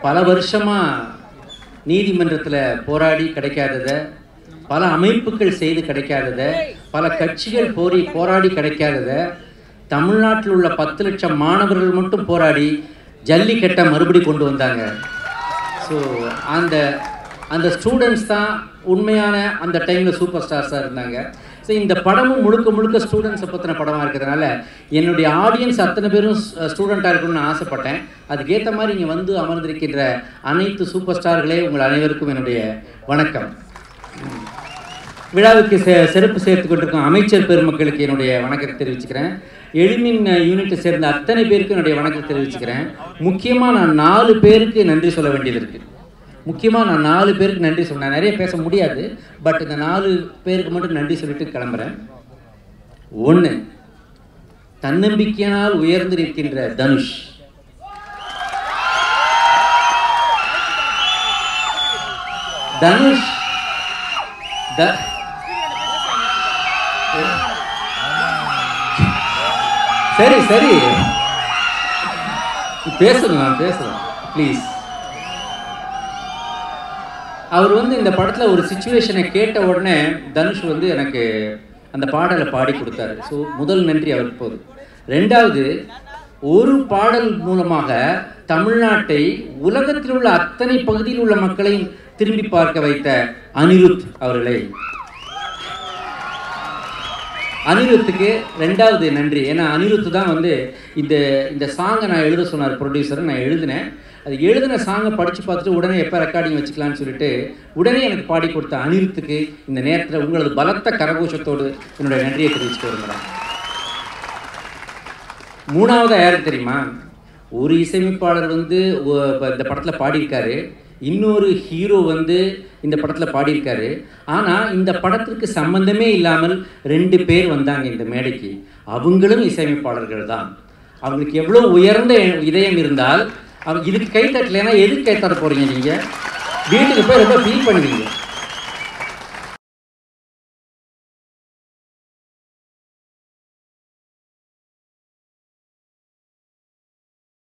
பல வருஷமாக நீதிமன்றத்தில் போராடி கிடைக்காததை பல அமைப்புகள் செய்து கிடைக்காததை பல கட்சிகள் போரி போராடி கிடைக்காததை தமிழ்நாட்டில் உள்ள பத்து லட்சம் மாணவர்கள் மட்டும் போராடி ஜல்லிக்கட்டை மறுபடி கொண்டு வந்தாங்க ஸோ அந்த அந்த ஸ்டூடெண்ட்ஸ் தான் உண்மையான அந்த டைமில் சூப்பர் ஸ்டார்ஸாக இருந்தாங்க ஸோ இந்த படமும் முழுக்க முழுக்க ஸ்டூடெண்ட்ஸை பற்றின படமாக இருக்கிறதுனால என்னுடைய ஆடியன்ஸ் அத்தனை பேரும் ஸ்டூடெண்ட்டாக இருக்கணும்னு நான் ஆசைப்பட்டேன் அதுக்கேற்ற மாதிரி இங்கே வந்து அமர்ந்திருக்கின்ற அனைத்து சூப்பர் ஸ்டார்களே உங்கள் அனைவருக்கும் என்னுடைய வணக்கம் விழாவுக்கு செ சிறப்பு சேர்த்து கொண்டிருக்கும் அமைச்சர் பெருமக்களுக்கு என்னுடைய வணக்கத்தை தெரிவிச்சுக்கிறேன் எளிமின் யூனிட்டை சேர்ந்த அத்தனை பேருக்கு என்னுடைய வணக்கத்தை தெரிவிச்சுக்கிறேன் முக்கியமாக நான் நாலு பேருக்கு நன்றி சொல்ல வேண்டியது இருக்குது முக்கியமாக நான் நாலு பேருக்கு நன்றி சொல்ல நான் நிறைய பேச முடியாது பட் இந்த நாலு பேருக்கு மட்டும் நன்றி சொல்லிட்டு கிளம்புறேன் ஒன்று தன்னம்பிக்கையினால் உயர்ந்து நிற்கின்ற தனுஷ் தனுஷ் த சரி சரி பேசுறேன் நான் பேசுறேன் ப்ளீஸ் அவர் வந்து இந்த படத்தில் ஒரு சுச்சுவேஷனை கேட்ட உடனே தனுஷ் வந்து எனக்கு அந்த பாடலை பாடி கொடுத்தாரு ஸோ முதல் நன்றி அவருக்கு போதும் ரெண்டாவது ஒரு பாடல் மூலமாக தமிழ்நாட்டை உலகத்தில் உள்ள அத்தனை பகுதியில் உள்ள மக்களையும் திரும்பி பார்க்க வைத்த அனிருத் அவர்களை அனிருத்துக்கு ரெண்டாவது நன்றி ஏன்னா அனிருத் தான் வந்து இந்த இந்த சாங்கை நான் எழுத சொன்னார் ப்ரொடியூசர் நான் எழுதினேன் அது எழுதின சாங்கை படித்து பார்த்துட்டு உடனே எப்போ ரெக்கார்டிங் வச்சுக்கலாம்னு சொல்லிட்டு உடனே எனக்கு பாடி கொடுத்த அனிருத்துக்கு இந்த நேரத்தில் உங்களது பலத்த கரகோஷத்தோடு என்னுடைய நன்றியை தெரிவிச்சுட்டு வருகிறேன் மூணாவது யாருக்கு தெரியுமா ஒரு இசையமைப்பாளர் வந்து ஒ- இப்ப இந்த படத்தில் பாடியிருக்காரு இன்னொரு ஹீரோ வந்து இந்த படத்தில் பாடியிருக்காரு ஆனால் இந்த படத்திற்கு சம்பந்தமே இல்லாமல் ரெண்டு பேர் வந்தாங்க இந்த மேடைக்கு அவங்களும் இசையமைப்பாளர்கள் தான் அவங்களுக்கு எவ்வளோ உயர்ந்த இதயம் இருந்தால் அவங்க இதுக்கு கை தட்டலைன்னா எதுக்கு கை தட்ட போகிறீங்க நீங்கள் வீட்டுக்கு போய் ரொம்ப ஃபீல் பண்ணுவீங்க